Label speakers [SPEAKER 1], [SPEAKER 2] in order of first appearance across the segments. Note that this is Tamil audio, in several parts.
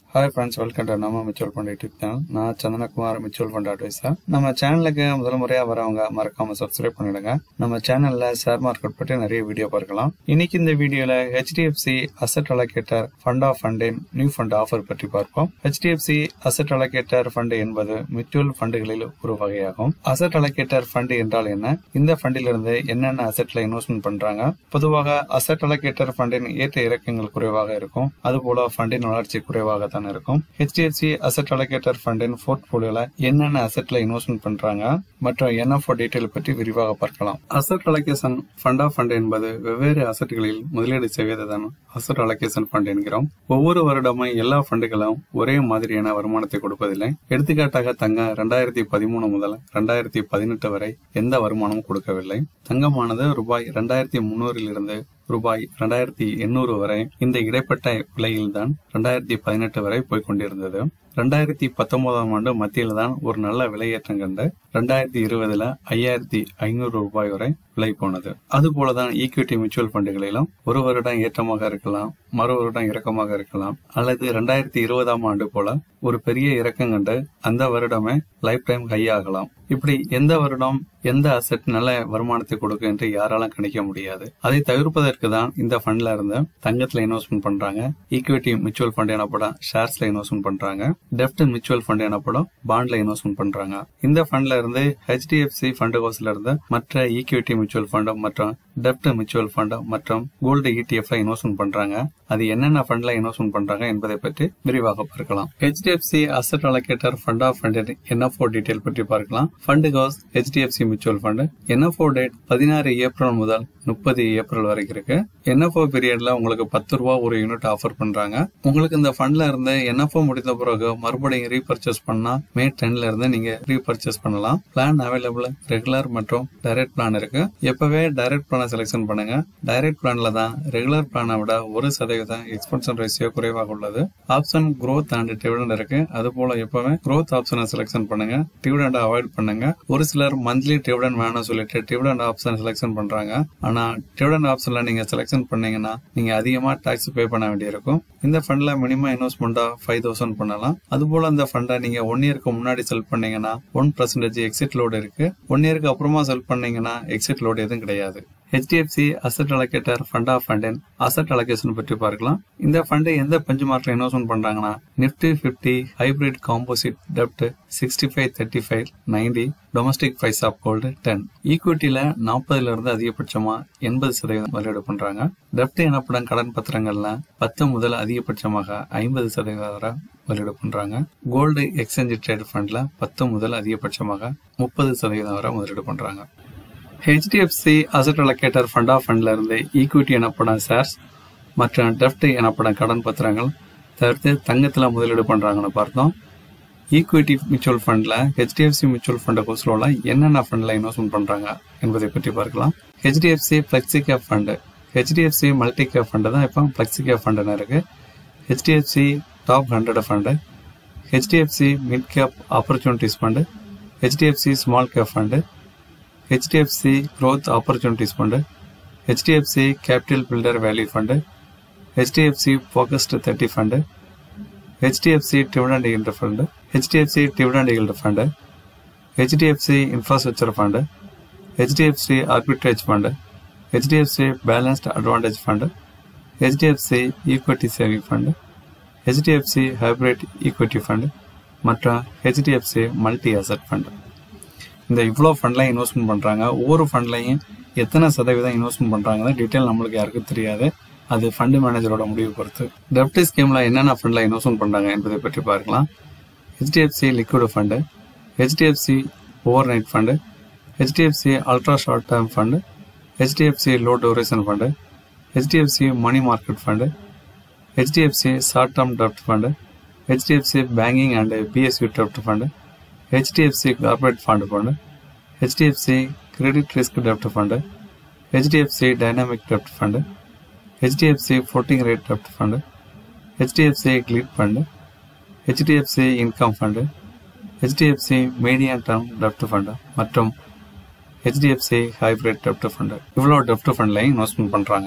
[SPEAKER 1] ஹாய் ஃப்ரெண்ட்ஸ் வெல்கம் டு நம்ம மியூச்சுவல் ஃபண்ட் யூடியூப் சேனல் நான் சந்தனகுமார் மியூச்சுவல் ஃபண்ட் அட்வைசர் நம்ம சேனலுக்கு முதல் முறையாக வரவங்க மறக்காம சப்ஸ்கிரைப் பண்ணிடுங்க நம்ம சேனல்ல ஷேர் மார்க்கெட் பற்றி நிறைய வீடியோ பார்க்கலாம் இன்னைக்கு இந்த வீடியோல HDFC asset allocator fund of ஃபண்டின் நியூ ஃபண்ட் ஆஃபர் பற்றி பார்ப்போம் ஹெச்டிஎஃப்சி அசட் அலோகேட்டர் ஃபண்ட் என்பது மியூச்சுவல் ஃபண்டுகளில் ஒரு வகையாகும் அசட் அலோகேட்டர் ஃபண்ட் என்றால் என்ன இந்த ஃபண்டிலிருந்து என்னென்ன அசெட்ல இன்வெஸ்ட்மெண்ட் பண்றாங்க பொதுவாக அசட் அலோகேட்டர் ஃபண்டின் ஏற்ற இறக்கங்கள் குறைவாக இருக்கும் அதுபோல ஃபண்டின் வளர்ச்சி குறைவாக தான் இருக்கும் ஹெச்டிஎஃப்சி அசட் அலோகேட்டர் ஃபண்டின் போர்ட்போலியோல என்னென்ன அசெட்ல இன்வெஸ்ட்மெண்ட் பண்றாங்க மற்றும் என்எஃப்ஓ டீடைல் பற்றி விரிவாக பார்க்கலாம் asset allocation fund of fund என்பது வெவ்வேறு அசட்டுகளில் முதலீடு செய்வதுதான் அசட் அலோகேஷன் ஃபண்ட் என்கிறோம் ஒவ்வொரு வருடமும் எல்லா ஃபண்டுகளும் ஒரே மாதிரியான வருமானத்தை கொடுப்பதில்லை எடுத்துக்காட்டாக தங்க ரெண்டாயிரத்தி பதிமூணு முதல் ரெண்டாயிரத்தி பதினெட்டு வரை எந்த வருமானமும் கொடுக்கவில்லை தங்கமானது ரூபாய் ரெண்டாயிரத்தி முன்னூறில் இருந்து ரூபாய் ரெண்டாயிரத்தி எண்ணூறு வரை இந்த இடைப்பட்ட விலையில்தான் ரெண்டாயிரத்தி பதினெட்டு வரை போய்க் கொண்டிருந்தது ரெண்டாயிரத்தி பத்தொன்பதாம் ஆண்டு மத்தியில் தான் ஒரு நல்ல விலையேற்றம் கண்டு ரெண்டாயிரத்தி இருபதுல ஐயாயிரத்தி ஐநூறு ரூபாய் வரை விலை போனது அதுபோலதான் ஈக்விட்டி மியூச்சுவல் ஃபண்டுகளிலும் ஒரு வருடம் ஏற்றமாக இருக்கலாம் மறு வருடம் இறக்கமாக இருக்கலாம் அல்லது ரெண்டாயிரத்தி இருபதாம் ஆண்டு போல ஒரு பெரிய இறக்கம் கண்டு அந்த வருடமே லைஃப் டைம் ஹை ஆகலாம் இப்படி எந்த வருடம் எந்த அசெட் நல்ல வருமானத்தை கொடுக்கும் என்று யாராலும் கணிக்க முடியாது அதை தவிர்ப்பதற்கு தான் இந்த ஃபண்ட்ல இருந்து தங்கத்துல இன்வெஸ்ட்மெண்ட் பண்றாங்க ஈக்விட்டி மியூச்சுவல் ஃபண்ட் எனப்படும் ஷேர்ஸ்ல இன்வெஸ்ட்மெண்ட் பண்றாங்க டெப்ட் மியூச்சுவல் ஃபண்ட் எனப்படும் பாண்ட்ல இன்வெஸ்ட்மெண்ட் பண்றாங்க இந்த ஃபண்ட்ல இருந்து ஹெச்டிஎஃப்சி ஃபண்ட் ஹவுஸ்ல இருந்து மற்ற ஈக்விட்டி மியூச்சுவல் ஃபண்ட் மற்றும் டெப்ட் மியூச்சுவல் ஃபண்ட் மற்றும் கோல்டு இடிஎஃப்ல இன்வெஸ்ட்மெண்ட் பண்றாங்க அது என்னென்ன ஃபண்ட்ல இன்வெஸ்ட்மெண்ட் பண்றாங்க என்பதை பற்றி விரிவாக பார்க்கலாம் HDFC asset allocator fund of fund NFO detail பற்றி பார்க்கலாம் fund house HDFC mutual fund NFO date பதினாறு ஏப்ரல் முதல் முப்பது ஏப்ரல் வரைக்கும் இருக்கு என்எஃப்ஓ பீரியட்ல உங்களுக்கு பத்து ரூபா ஒரு யூனிட் ஆஃபர் பண்றாங்க உங்களுக்கு இந்த ஃபண்ட்ல இருந்து என்எஃப்ஓ முடிந்த பிறகு மறுபடியும் ரீபர்ச்சேஸ் பண்ணா மே டென்ல இருந்து நீங்க ரீபர்ச்சேஸ் பண்ணலாம் பிளான் அவைலபிள் ரெகுலர் மற்றும் டைரக்ட் பிளான் இருக்கு எப்பவே டைரக்ட் பிளானை செலக்ஷன் பண்ணுங்க டைரக்ட் பிளான்ல தான் ரெகுலர் பிளானை விட ஒரு சதவீதம் எக்ஸ்பென்ஷன் ரேஷியோ குறைவாக உள்ளது ஆப்ஷன் growth அண்ட் டிவிடெண்ட் இருக்கு அது போல எப்பவுமே growth ஆப்ஷனை செலக்ஷன் பண்ணுங்க டிவிடெண்ட் அவாய்ட் பண்ணுங்க ஒரு சிலர் மந்த்லி டிவிடெண்ட் வேணும்னு சொல்லிட்டு டிவிடெண்ட் ஆப்ஷன் செலக்ஷன் பண்றாங்க ஆனா டிவிடெண்ட் ஆப்ஷன்ல நீங்க செலக்ஷன் பண்ணீங்கன்னா நீங்க அதிகமா டாக்ஸ் பே பண்ண வேண்டியிருக்கும் இந்த ஃபண்ட்ல மினிமம் இன்வெஸ்ட்மெண்டா ஃபைவ் தௌசண்ட் பண்ணலாம் அது போல இந்த ஃபண்டை நீங்க ஒன் இயருக்கு முன்னாடி செல் பண்ணீங்கன்னா ஒன் பர்சன்டேஜ் எக்ஸிட் லோடு இருக்கு ஒன் இயருக்கு அப்புறமா செல் பண்ணீங்கன்னா எக்ஸிட் லோடு எதுவும் கிடையாது HDFC asset allocator fund of fund asset allocation பற்றி பார்க்கலாம் இந்த ஃபண்டை எந்த பெஞ்ச் மார்க்ல இன்வெஸ்ட்மெண்ட் பண்றாங்கன்னா நிப்டி பிப்டி ஹைபிரிட் காம்போசிட் டெப்ட் sixty five thirty five ninety domestic price of gold ten ஈக்விட்டியில நாற்பதுல இருந்து அதிகபட்சமா எண்பது சதவீதம் முதலீடு பண்றாங்க டெப்ட் எனப்படும் கடன் பத்திரங்கள்ல பத்து முதல் அதிகபட்சமாக ஐம்பது சதவீதம் வரை முதலீடு பண்றாங்க கோல்டு எக்ஸ்சேஞ்ச் ட்ரேட் ஃபண்ட்ல பத்து முதல் அதிகபட்சமாக முப்பது சதவீதம் வரை முதலீடு பண்றாங்க HDFC asset allocator fund of ஃபண்ட்ல இருந்து ஈக்விட்டி எனப்படும் ஷேர்ஸ் மற்றும் டெப்ட் எனப்படும் கடன் பத்திரங்கள் தவிர்த்து தங்கத்தில் முதலீடு பண்ணுறாங்கன்னு பார்த்தோம் ஈக்விட்டி மியூச்சுவல் ஃபண்டில் ஹெச்டிஎஃப்சி மியூச்சுவல் ஃபண்ட் கோஸ்லோல என்னென்ன ஃபண்டில் இன்வெஸ்ட்மெண்ட் பண்ணுறாங்க என்பதை பற்றி பார்க்கலாம் HDFC flexi cap fund HDFC multi cap fund தான் இப்போ ஃப்ளெக்ஸி கேப் ஃபண்டுன்னு இருக்குது HDFC top hundred fund HDFC mid cap opportunities fund HDFC small cap fund HDFC growth opportunities fund HDFC capital builder value fund HDFC focused thirty fund HDFC dividend yield fund HDFC dividend yield fund HDFC infrastructure fund HDFC arbitrage fund HDFC balanced advantage fund HDFC equity saving fund HDFC hybrid equity fund மற்றும் ஹெச்டிஎஃப்சி மல்டி அசட் ஃபண்டு இந்த இவ்வளோ ஃபண்ட்லாம் இன்வெஸ்ட்மெண்ட் பண்ணுறாங்க ஒவ்வொரு ஃபண்ட்லையும் எத்தனை சதவீதம் இன்வெஸ்ட்மெண்ட் பண்ணுறாங்கன்னு டீட்டெயில் நம்மளுக்கு யாருக்கும் தெரியாது அது ஃபண்டு மேனேஜரோட முடிவு பொறுத்து டெப்ட் ஸ்கீமில் என்னென்ன ஃபண்டில் இன்வெஸ்ட்மெண்ட் பண்ணுறாங்க என்பதை பற்றி பார்க்கலாம் HDFC liquid fund HDFC over night fund HDFC ultra short term fund HDFC low duration fund HDFC money market fund HDFC short term dept fund HDFC banking and PSU dept fund HDFC corporate fund fund HDFC credit risk dept fund HDFC dynamic dept fund HDFC floating rate dept fund HDFC கிளிட் fund HDFC income fund HDFC medium term dept fund மற்றும் ஹெச்டிஎஃப்சி ஹைப்ரிட் டெப்ட் ஃபண்டு இவ்வளோ டெப்ட் ஃபண்ட்லையும் இன்வெஸ்ட்மெண்ட் பண்ணுறாங்க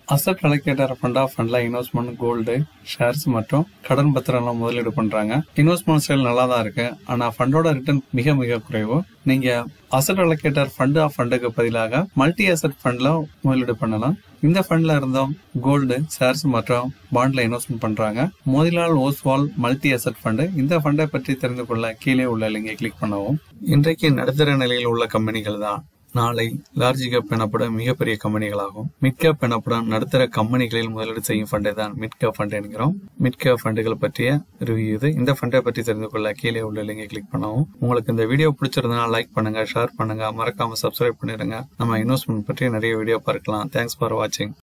[SPEAKER 1] அசட் அலோகேட்டர் ஃபண்டா ஃபண்ட்ல இன்வெஸ்ட்மெண்ட் கோல்டு ஷேர்ஸ் மற்றும் கடன் பத்திரம்லாம் முதலீடு பண்றாங்க இன்வெஸ்ட்மெண்ட் ஸ்டைல் நல்லா தான் இருக்கு ஆனா ஃபண்டோட ரிட்டர்ன் மிக மிக குறைவு நீங்க அசட் அலோகேட்டர் ஃபண்ட் ஆஃப் ஃபண்டுக்கு பதிலாக மல்டி அசட் ஃபண்ட்ல முதலீடு பண்ணலாம் இந்த ஃபண்ட்ல இருந்தும் கோல்டு ஷேர்ஸ் மற்றும் பாண்ட்ல இன்வெஸ்ட்மெண்ட் பண்றாங்க Motilal Oswal multi asset fund இந்த ஃபண்டை பற்றி தெரிந்து கொள்ள கீழே உள்ள லிங்கை கிளிக் பண்ணவும் இன்றைக்கு நடுத்தர நிலையில் உள்ள கம்பெனிகள் தான் நாளை லார்ஜ் கேப் எனப்படும் மிகப்பெரிய கம்பெனிகளாகும் மிட் கேப் எனப்படும் நடுத்தர கம்பெனிகளில் முதலீடு செய்யும் ஃபண்டை தான் மிட் கேப் ஃபண்ட் என்கிறோம் மிட் கேப் ஃபண்டுகள் பற்றிய ரிவ்யூ இது இந்த ஃபண்டை பற்றி தெரிந்து கொள்ள கீழே உள்ள லிங்கை கிளிக் பண்ணவும் உங்களுக்கு இந்த வீடியோ பிடிச்சிருந்தனா லைக் பண்ணுங்க ஷேர் பண்ணுங்க மறக்காம சப்ஸ்கிரைப் பண்ணிடுங்க நம்ம இன்வெஸ்ட்மெண்ட் பற்றி நிறைய வீடியோ பார்க்கலாம் தேங்க்ஸ் ஃபார் வாட்சிங்